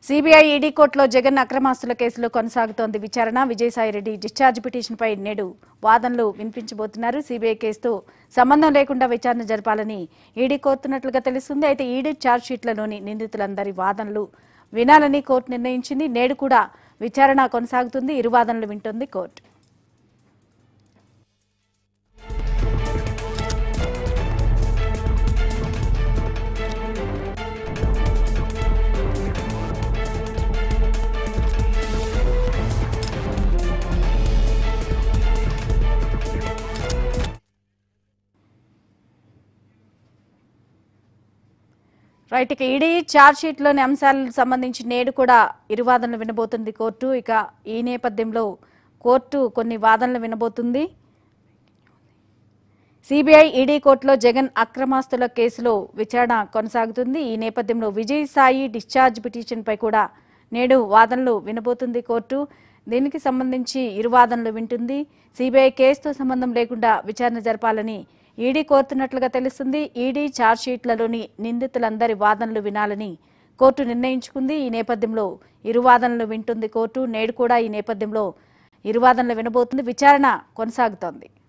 CBI ED కోర్టులో జగన్ అక్రమాస్తుల కేసులో కొనసాగుతోంది విచారణ విజయసాయిరెడ్డి డిశ్చార్జ్ పిటిషన్పై నేడు వాదనలు వినిపించబోతున్నారు సిబిఐ కేసుతో సంబంధం లేకుండా విచారణ జరపాలని ఈడీ కోరుతున్నట్లుగా తెలుస్తుంది అయితే ఈడీ ఛార్జ్షీట్లలోని నిందితులందరి వాదనలు వినాలని కోర్టు నిర్ణయించింది నేడు కూడా విచారణ కొనసాగుతుంది ఇరు వాదనలు వింటోంది కోర్టు రైట్ ఇక ఈడీ ఛార్జ్ షీట్లోని అంశాలకు సంబంధించి నేడు కూడా ఇరు వాదనలు వినబోతుంది కోర్టు ఇక ఈ నేపథ్యంలో కోర్టు కొన్ని వాదనలు వినబోతుంది సిబిఐ ఈడీ కోర్టులో జగన్ అక్రమాస్తుల కేసులో విచారణ కొనసాగుతుంది ఈ నేపథ్యంలో విజయ్ సాయి డిశ్చార్జ్ పిటిషన్పై కూడా నేడు వాదనలు వినబోతుంది కోర్టు దీనికి సంబంధించి ఇరు వాదనలు వింటుంది సిబిఐ కేసుతో సంబంధం లేకుండా విచారణ జరపాలని ఈడీ కోరుతున్నట్లుగా తెలుస్తుంది ఈడీ ఛార్జ్షీట్లలోని నిందితులందరి వాదనలు వినాలని కోర్టు నిర్ణయించుకుంది ఈ నేపథ్యంలో ఇరు వాదనలు వింటుంది కోర్టు నేడు కూడా ఈ నేపథ్యంలో ఇరు వాదనలు వినబోతుంది విచారణ కొనసాగుతోంది